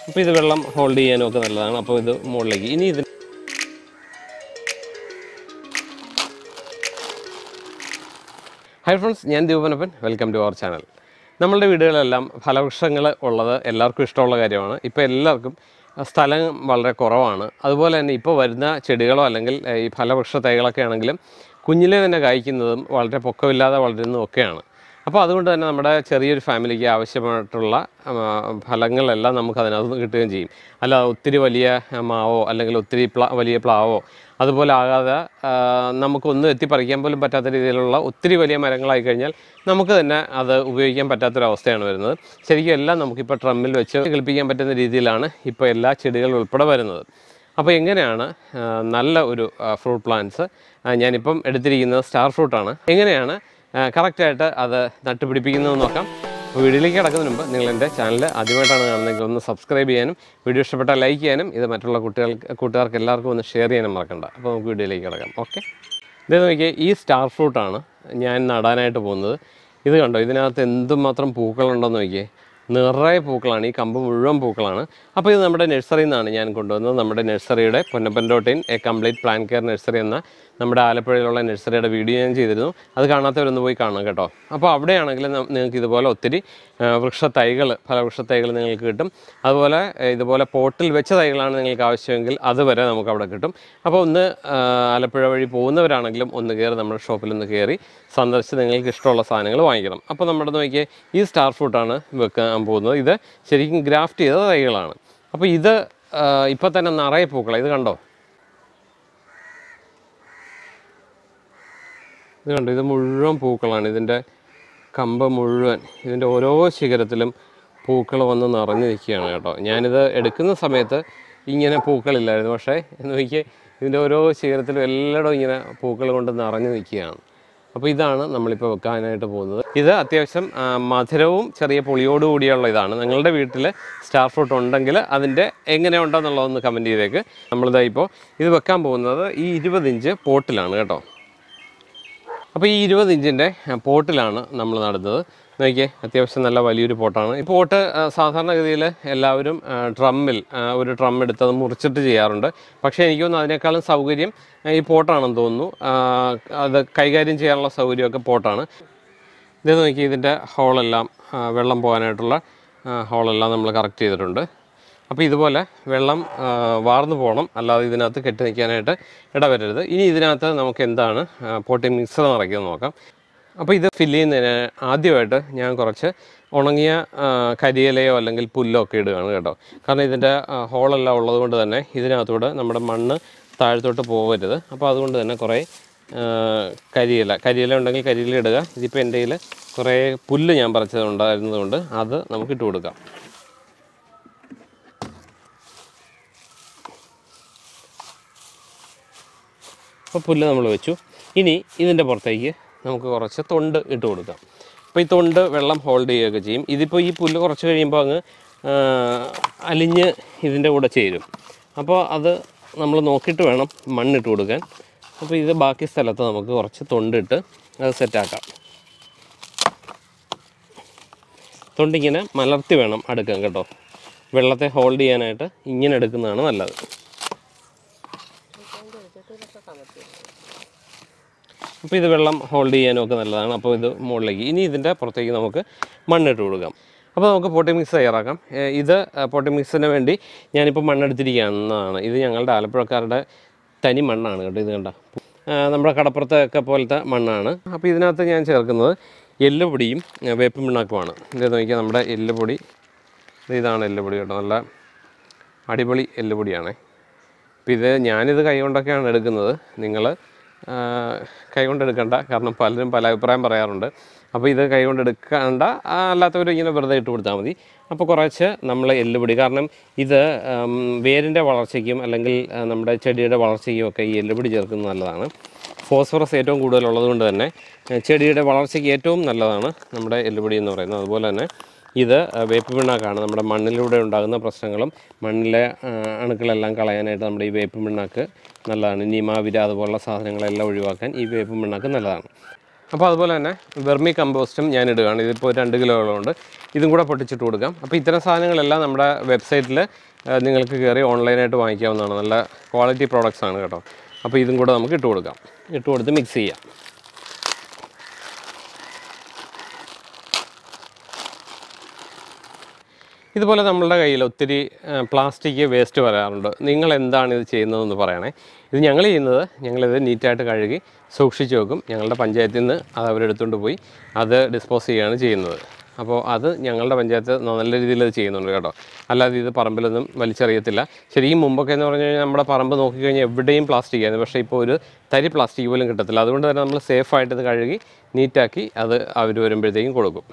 അപ്പോൾ ഇത് വെള്ളം ഹോൾഡ് ചെയ്യാനും ഒക്കെ നല്ലതാണ് അപ്പോൾ ഇത് മുകളിലേക്ക് ഇനി ഇത് ഹായ് ഫ്രണ്ട്സ് ഞാൻ Deepanappan welcome to our channel നമ്മളുടെ വീടുകളിലെല്ലാം ഫലവൃക്ഷങ്ങൾ ഉള്ളത് എല്ലാവർക്കും ഇഷ്ടമുള്ള കാര്യമാണ് ഇപ്പോൾ എല്ലാവർക്കും സ്ഥലം വളരെ കുറവാണ് അതുപോലെ തന്നെ ഇപ്പോൾ വരുന്ന ചെടികളോ അല്ലെങ്കിൽ ഏഹ്, ഈ ഫലവൃക്ഷ തൈകളൊക്കെ ആണെങ്കിലും കുഞ്ഞിലെ തന്നെ കായ്ക്കുന്നതും വളരെ പൊക്കമില്ലാതെ വളരുന്നതും ഒക്കെയാണ് അപ്പോൾ അതുകൊണ്ട് തന്നെ നമ്മുടെ ചെറിയൊരു ഫാമിലിക്ക് ആവശ്യമായിട്ടുള്ള ആ, ഫലങ്ങളെല്ലാം നമുക്ക് അതിനകത്ത് നിന്ന് കിട്ടുകയും ചെയ്യും അല്ല ഒത്തിരി വലിയ ആ, മാവോ അല്ലെങ്കിൽ ഒത്തിരി പ്ല വലിയ പ്ലാവോ അതുപോലെ ആകാതെ ആ, നമുക്കൊന്നും എത്തിപ്പറിക്കാൻ പോലും പറ്റാത്ത രീതിയിലുള്ള ഒത്തിരി വലിയ മരങ്ങളായി കഴിഞ്ഞാൽ നമുക്ക് തന്നെ അത് ഉപയോഗിക്കാൻ പറ്റാത്തൊരവസ്ഥയാണ് വരുന്നത് ശരിക്കും എല്ലാം നമുക്കിപ്പോൾ ട്രമ്മിൽ വെച്ച് കളിപ്പിക്കാൻ പറ്റുന്ന രീതിയിലാണ് ഇപ്പോൾ എല്ലാ ചെടികളും ഉൾപ്പെടെ വരുന്നത് അപ്പോൾ എങ്ങനെയാണ് ആ, നല്ല ഒരു ഫ്രൂട്ട് പ്ലാന്റ്സ് ഞാനിപ്പം എടുത്തിരിക്കുന്നത് സ്റ്റാർ ഫ്രൂട്ടാണ് എങ്ങനെയാണ് കറക്റ്റായിട്ട് അത് നട്ടുപിടിപ്പിക്കുന്നതെന്ന് നോക്കാം അപ്പോൾ വീഡിയോയിലേക്ക് കിടക്കുന്നതിന് മുമ്പ് നിങ്ങൾ എൻ്റെ ചാനൽ ആദ്യമായിട്ടാണ് കാണുന്നതെങ്കിൽ ഒന്ന് സബ്സ്ക്രൈബ് ചെയ്യാനും വീഡിയോ ഇഷ്ടപ്പെട്ടാൽ ലൈക്ക് ചെയ്യാനും ഇത് മറ്റുള്ള കുട്ടികൾക്ക് കൂട്ടുകാർക്ക് എല്ലാവർക്കും ഒന്ന് ഷെയർ ചെയ്യാനും മറക്കണ്ട അപ്പോൾ നമുക്ക് വീഡിയോയിലേക്ക് കിടക്കാം ഓക്കെ ഇത് നോക്കിയേ ഈ സ്റ്റാർ ഫ്രൂട്ടാണ് ഞാൻ നടാനായിട്ട് പോകുന്നത് ഇത് കണ്ടോ ഇതിനകത്ത് എന്തുമാത്രം പൂക്കളുണ്ടെന്ന് നോക്കിയേ നിറയെ പൂക്കളാണ് ഈ കമ്പ് മുഴുവൻ പൂക്കളാണ് അപ്പോൾ ഇത് നമ്മുടെ നഴ്സറിയിൽ നിന്നാണ് ഞാൻ കൊണ്ടുവന്നത് നമ്മുടെ നഴ്സറിയുടെ Ponnappan dot in a complete plant care nursery എന്ന നമ്മുടെ ആലപ്പുഴയിലുള്ള നഴ്സറിയുടെ വീഡിയോ ഞാൻ ചെയ്തിരുന്നു അത് കാണാത്തവരൊന്ന് പോയി കാണണം കേട്ടോ അപ്പോൾ അവിടെയാണെങ്കിൽ ന- നിങ്ങൾക്ക് ഇതുപോലെ ഒത്തിരി ആ, വൃക്ഷ തൈകൾ ഫലവൃക്ഷ തൈകൾ നിങ്ങൾക്ക് കിട്ടും അതുപോലെ ഏ, ഇതുപോലെ പോട്ടിൽ വെച്ച തൈകളാണ് നിങ്ങൾക്ക് ആവശ്യമെങ്കിൽ അതുവരെ നമുക്ക് അവിടെ കിട്ടും അപ്പോൾ ഒന്ന് ആ, ആലപ്പുഴ വഴി പോകുന്നവരാണെങ്കിലും ഒന്ന് കയറി നമ്മുടെ ഷോപ്പിൽ ഒന്ന് കയറി സന്ദർശിച്ച് നിങ്ങൾക്ക് ഇഷ്ടമുള്ള സാധനങ്ങൾ വാങ്ങിക്കണം അപ്പോൾ നമ്മുടെ നോക്കിയേ ഈ സ്റ്റാർ ഫ്രൂട്ടാണ് വെക്കാൻ പോകുന്നത് ഇത് ശരിക്കും ഗ്രാഫ്റ്റ് ചെയ്ത തൈകളാണ് അപ്പോൾ ഇത് ഇപ്പോൾ തന്നെ നിറയെ പൂക്കളാണ് ഇത് കണ്ടോ ഇത് കണ്ടോ ഇത് മുഴുവൻ പൂക്കളാണ് ഇതിൻ്റെ കമ്പ് മുഴുവൻ ഇതിൻ്റെ ഓരോ ശിഖരത്തിലും പൂക്കൾ വന്ന് നിറഞ്ഞു നിൽക്കുകയാണ് കേട്ടോ ഞാനിത് എടുക്കുന്ന സമയത്ത് ഇങ്ങനെ പൂക്കളില്ലായിരുന്നു പക്ഷേ നോക്കിയേ ഇതിൻ്റെ ഓരോ ശിഖരത്തിലും എല്ലായിടവും ഇങ്ങനെ പൂക്കൾ കൊണ്ട് നിറഞ്ഞു നിൽക്കുകയാണ് അപ്പോൾ ഇതാണ് നമ്മളിപ്പോൾ വെക്കാനായിട്ട് പോകുന്നത് ഇത് അത്യാവശ്യം ആ, മധുരവും ചെറിയ പുളിയോട് കൂടിയുള്ള ഇതാണ് നിങ്ങളുടെ വീട്ടിൽ സ്റ്റാർ ഫ്രൂട്ട് ഉണ്ടെങ്കിൽ അതിൻ്റെ എങ്ങനെ ഉണ്ടെന്നുള്ളതൊന്ന് കമൻറ്റ് ചെയ്തേക്ക് നമ്മളിതാ ഇപ്പോൾ ഇത് വെക്കാൻ പോകുന്നത് ഈ ഇരുപത് ഇഞ്ച് പോട്ടിലാണ് കേട്ടോ അപ്പോൾ ഈ ഇരുപത് ഇഞ്ചിൻ്റെ പോട്ടിലാണ് നമ്മൾ നടുന്നത് നോക്കിയേ അത്യാവശ്യം നല്ല വലിയൊരു പോട്ടാണ് ഈ പോട്ട് ആ, സാധാരണഗതിയിൽ എല്ലാവരും ആ, ഡ്രമ്മിൽ ആ, ഒരു ഡ്രം എടുത്ത് അത് മുറിച്ചിട്ട് ചെയ്യാറുണ്ട് പക്ഷേ എനിക്ക് തോന്നുന്നു അതിനേക്കാളും സൗകര്യം ആ, ഈ പോട്ടാണെന്ന് തോന്നുന്നു ആ, അത് കൈകാര്യം ചെയ്യാനുള്ള സൗകര്യമൊക്കെ പോട്ടാണ് ഇത് നോക്കി ഇതിൻ്റെ ഹോളെല്ലാം ആ, വെള്ളം പോകാനായിട്ടുള്ള ആ, ഹോളെല്ലാം നമ്മൾ കറക്റ്റ് ചെയ്തിട്ടുണ്ട് അപ്പോൾ ഇതുപോലെ വെള്ളം ആ, വാർന്നു പോകണം അല്ലാതെ ഇതിനകത്ത് കെട്ടി നിൽക്കാനായിട്ട് ഇടവരരുത് ഇനി ഇതിനകത്ത് നമുക്ക് എന്താണ് പോട്ടി മിക്സർ നിറയ്ക്കുന്നത് നോക്കാം അപ്പോൾ ഇത് ഫില്ല് ചെയ്യുന്നതിന് ആദ്യമായിട്ട് ഞാൻ കുറച്ച് ഉണങ്ങിയ ആ, കരിയിലയോ അല്ലെങ്കിൽ പുല്ലോ ഒക്കെ ഇടുകയാണ് കേട്ടോ കാരണം ഇതിൻ്റെ ആ, ഹോളെല്ലാം ഉള്ളത് കൊണ്ട് തന്നെ ഇതിനകത്തൂടെ നമ്മുടെ മണ്ണ് താഴത്തോട്ട് പോകരുത് അപ്പോൾ അതുകൊണ്ട് തന്നെ കുറേ ആ, കരിയില കരിയില ഉണ്ടെങ്കിൽ കരിയില ഇടുക ഇതിപ്പോൾ എൻ്റെ കയ്യിൽ കുറേ പുല്ല് ഞാൻ പറിച്ചത് ഉണ്ടായിരുന്നതുകൊണ്ട് അത് നമുക്ക് ഇട്ട് കൊടുക്കാം അപ്പോൾ പുല്ല് നമ്മൾ വെച്ചു ഇനി ഇതിൻ്റെ പുറത്തേക്ക് നമുക്ക് കുറച്ച് തൊണ്ട് ഇട്ട് കൊടുക്കാം അപ്പോൾ ഈ തൊണ്ട് വെള്ളം ഹോൾഡ് ചെയ്യുകയൊക്കെ ചെയ്യും ഇതിപ്പോൾ ഈ പുല്ല് കുറച്ച് കഴിയുമ്പോൾ അങ്ങ് ആ, അലിഞ്ഞ് ഇതിൻ്റെ കൂടെ ചേരും അപ്പോൾ അത് നമ്മൾ നോക്കിയിട്ട് വേണം മണ്ണിട്ട് കൊടുക്കാൻ അപ്പോൾ ഇത് ബാക്കി സ്ഥലത്ത് നമുക്ക് കുറച്ച് തൊണ്ടിട്ട് അത് സെറ്റാക്കാം തൊണ്ടിങ്ങനെ മലർത്തി വേണം അടുക്കാൻ കേട്ടോ വെള്ളത്തെ ഹോൾഡ് ചെയ്യാനായിട്ട് ഇങ്ങനെ എടുക്കുന്നതാണ് നല്ലത് അപ്പോൾ ഇത് വെള്ളം ഹോൾഡ് ചെയ്യാനും ഒക്കെ നല്ലതാണ് അപ്പോൾ ഇത് മുകളിലേക്ക് ഇനി ഇതിൻ്റെ പുറത്തേക്ക് നമുക്ക് മണ്ണിട്ട് കൊടുക്കാം അപ്പോൾ നമുക്ക് പോട്ടി മിക്സ് തയ്യാറാക്കാം ഏ, ഇത് പോട്ടി മിക്സിന് വേണ്ടി ഞാനിപ്പോൾ മണ്ണെടുത്തിരിക്കുന്നതാണ് ഇത് ഞങ്ങളുടെ ആലപ്പുഴക്കാരുടെ തനി മണ്ണാണ് കേട്ടോ ഇത് കണ്ട നമ്മുടെ കടപ്പുറത്തൊക്കെ പോലത്തെ മണ്ണാണ് അപ്പോൾ ഇതിനകത്ത് ഞാൻ ചേർക്കുന്നത് എല്ലുപൊടിയും ഏ, വേപ്പിൻ പിണ്ണാക്കുമാണ് ഇത് നോക്കിയാൽ നമ്മുടെ എല്ലുപൊടി ഇത് ഇതാണ് എല്ലുപൊടി കേട്ടോ നല്ല അടിപൊളി എല്ലുപൊടിയാണേ അപ്പോൾ ഇത് ഞാനിത് കൈകൊണ്ടൊക്കെയാണ് എടുക്കുന്നത് നിങ്ങൾ കൈകൊണ്ട് എടുക്കണ്ട കാരണം പലരും പല അഭിപ്രായം പറയാറുണ്ട് അപ്പോൾ ഇത് കൈകൊണ്ട് എടുക്കണ്ട ആ, അല്ലാത്തവർ ഇങ്ങനെ വെറുതെ ഇട്ട് കൊടുത്താൽ മതി അപ്പോൾ കുറച്ച് നമ്മൾ എല്ലുപൊടി കാരണം ഇത് ഉം, വേരിൻ്റെ വളർച്ചയ്ക്കും അല്ലെങ്കിൽ ആ, നമ്മുടെ ചെടിയുടെ വളർച്ചയ്ക്കും ഒക്കെ ഈ എല്ലുപൊടി ചേർക്കുന്നത് നല്ലതാണ് ഫോസ്ഫറസ് ഏറ്റവും കൂടുതലുള്ളത് കൊണ്ട് തന്നെ ഏ, ചെടിയുടെ വളർച്ചയ്ക്ക് ഏറ്റവും നല്ലതാണ് നമ്മുടെ എല്ലുപൊടി എന്ന് പറയുന്നത് അതുപോലെ തന്നെ ഇത് ആ, വേപ്പ് പിണ്ണാക്കാണ് നമ്മുടെ മണ്ണിലൂടെ ഉണ്ടാകുന്ന പ്രശ്നങ്ങളും മണ്ണിലെ ആ, അണുക്കളെല്ലാം കളയാനായിട്ട് നമ്മുടെ ഈ വേപ്പ് പിണ്ണാക്ക് നല്ലതാണ് നിമാവിര അതുപോലുള്ള സാധനങ്ങളെല്ലാം ഒഴിവാക്കാൻ ഈ വേപ്പ് പിണ്ണാക്ക് നല്ലതാണ് അപ്പോൾ അതുപോലെ തന്നെ വെർമി കമ്പോസ്റ്റും ഞാൻ ഇടുകയാണ് ഇതിപ്പോൾ രണ്ട് കിലോകളുണ്ട് ഇതും കൂടെ പൊട്ടിച്ചിട്ട് കൊടുക്കാം അപ്പോൾ ഇത്തരം സാധനങ്ങളെല്ലാം നമ്മുടെ വെബ്സൈറ്റിൽ നിങ്ങൾക്ക് കയറി ഓൺലൈനായിട്ട് വാങ്ങിക്കാവുന്നതാണ് നല്ല ക്വാളിറ്റി പ്രോഡക്റ്റ്സ് ആണ് കേട്ടോ അപ്പോൾ ഇതും കൂടെ നമുക്ക് ഇട്ട് കൊടുക്കാം ഇട്ട് കൊടുത്ത് മിക്സ് ചെയ്യാം ഇതുപോലെ നമ്മളുടെ കയ്യിൽ ഒത്തിരി പ്ലാസ്റ്റിക് വേസ്റ്റ് വരാറുണ്ട് നിങ്ങൾ എന്താണ് ഇത് ചെയ്യുന്നതെന്ന് പറയണേ ഇത് ഞങ്ങൾ ചെയ്യുന്നത് ഞങ്ങളിത് നീറ്റായിട്ട് കഴുകി സൂക്ഷിച്ച് വെക്കും ഞങ്ങളുടെ പഞ്ചായത്തിൽ നിന്ന് അത് അവരെടുത്തുകൊണ്ട് പോയി അത് ഡിസ്പോസ് ചെയ്യുകയാണ് ചെയ്യുന്നത് അപ്പോൾ അത് ഞങ്ങളുടെ പഞ്ചായത്ത് നല്ല രീതിയിൽ അത് ചെയ്യുന്നുണ്ട് കേട്ടോ അല്ലാതെ ഇത് പറമ്പിലൊന്നും വലിച്ചെറിയത്തില്ല ശരിക്കും മുമ്പൊക്കെ എന്ന് പറഞ്ഞു കഴിഞ്ഞാൽ നമ്മുടെ പറമ്പ് നോക്കിക്കഴിഞ്ഞാൽ എവിടെയും പ്ലാസ്റ്റിക് ആയിരുന്നു പക്ഷേ ഇപ്പോൾ ഒരു തരി പ്ലാസ്റ്റിക് പോലും കിട്ടത്തില്ല അതുകൊണ്ട് തന്നെ നമ്മൾ സേഫായിട്ട് ഇത് കഴുകി നീറ്റാക്കി അത് അവർ വരുമ്പോഴത്തേക്കും കൊടുക്കും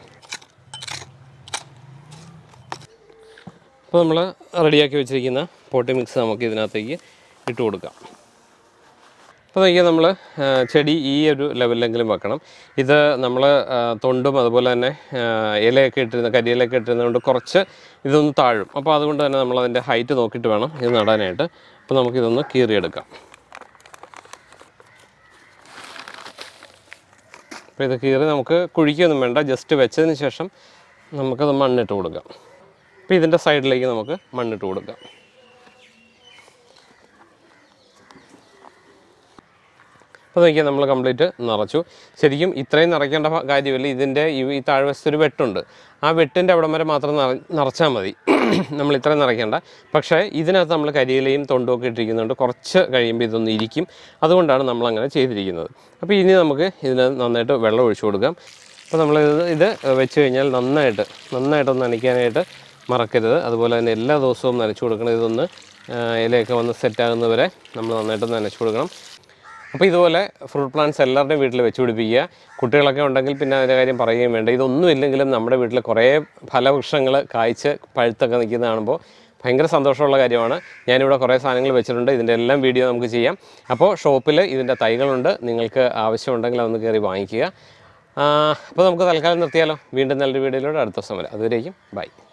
അപ്പോൾ നമ്മൾ റെഡിയാക്കി വെച്ചിരിക്കുന്ന പോട്ടി മിക്സ് നമുക്ക് ഇതിനകത്തേക്ക് ഇട്ട് കൊടുക്കാം അപ്പോൾ നോക്കിയാൽ നമ്മൾ ചെടി ഈ ഒരു ലെവലിലെങ്കിലും വെക്കണം ഇത് നമ്മൾ തൊണ്ടും അതുപോലെ തന്നെ ആ, ഇലയൊക്കെ ഇട്ടിരുന്ന കരിയിലൊക്കെ ഇട്ടിരുന്നതുകൊണ്ട് കുറച്ച് ഇതൊന്ന് താഴും അപ്പോൾ അതുകൊണ്ട് തന്നെ നമ്മൾ അതിൻ്റെ ഹൈറ്റ് നോക്കിയിട്ട് വേണം ഇത് നടാനായിട്ട് അപ്പോൾ നമുക്കിതൊന്ന് കീറിയെടുക്കാം അപ്പോൾ ഇത് കീറി നമുക്ക് കുഴിക്കൊന്നും വേണ്ട ജസ്റ്റ് വെച്ചതിന് ശേഷം നമുക്കത് മണ്ണിട്ട് കൊടുക്കാം അപ്പോൾ ഇതിൻ്റെ സൈഡിലേക്ക് നമുക്ക് മണ്ണിട്ട് കൊടുക്കാം അപ്പോൾ നോക്കിയാൽ നമ്മൾ കംപ്ലീറ്റ് നിറച്ചു ശരിക്കും ഇത്രയും നിറയ്ക്കേണ്ട ഭ- കാര്യമില്ല ഇതിൻ്റെ ഈ ഈ താഴ്വശത്ത് ഒരു വെട്ടുണ്ട് ആ വെട്ടിൻ്റെ അവിടം വരെ മാത്രം നിറ നിറച്ചാൽ മതി നമ്മൾ ഇത്രയും നിറയ്ക്കേണ്ട പക്ഷേ ഇതിനകത്ത് നമ്മൾ കരിയിലയും തൊണ്ടും ഒക്കെ ഇട്ടിരിക്കുന്നുണ്ട് കുറച്ച് കഴിയുമ്പോൾ ഇതൊന്ന് ഇരിക്കും അതുകൊണ്ടാണ് നമ്മൾ അങ്ങനെ ചെയ്തിരിക്കുന്നത് അപ്പോൾ ഇനി നമുക്ക് ഇതിന് നന്നായിട്ട് വെള്ളം ഒഴിച്ചു കൊടുക്കാം അപ്പോൾ നമ്മൾ ഇത് ഇത് വെച്ച് കഴിഞ്ഞാൽ നന്നായിട്ട് നന്നായിട്ടൊന്ന് നനയ്ക്കാനായിട്ട് മറക്കരുത് അതുപോലെ തന്നെ എല്ലാ ദിവസവും നനച്ചു കൊടുക്കണം ഇതൊന്ന് ആ, ഇലയൊക്കെ വന്ന് സെറ്റാകുന്നവരെ നമ്മൾ നന്നായിട്ട് നനച്ചു കൊടുക്കണം അപ്പോൾ ഇതുപോലെ ഫ്രൂട്ട് പ്ലാന്റ്സ് എല്ലാവരുടെയും വീട്ടിൽ വെച്ച് പിടിപ്പിക്കുക കുട്ടികളൊക്കെ ഉണ്ടെങ്കിൽ പിന്നെ അതിൻ്റെ കാര്യം പറയുകയും വേണ്ട ഇതൊന്നും ഇല്ലെങ്കിലും നമ്മുടെ വീട്ടിൽ കുറേ ഫലവൃക്ഷങ്ങൾ കായ്ച്ച് പഴുത്തൊക്കെ നിൽക്കുന്ന കാണുമ്പോൾ ഭയങ്കര സന്തോഷമുള്ള കാര്യമാണ് ഞാനിവിടെ കുറേ സാധനങ്ങൾ വെച്ചിട്ടുണ്ട് ഇതിൻ്റെ എല്ലാം വീഡിയോ നമുക്ക് ചെയ്യാം അപ്പോൾ ഷോപ്പിൽ ഇതിൻ്റെ തൈകളുണ്ട് നിങ്ങൾക്ക് ആവശ്യമുണ്ടെങ്കിൽ അതൊന്ന് കയറി വാങ്ങിക്കുക ആ, അപ്പോൾ നമുക്ക് തൽക്കാലം നിർത്തിയാലോ വീണ്ടും നല്ലൊരു വീഡിയോയിലൂടെ അടുത്ത ദിവസം വരാം അതുവരേക്കും ബൈ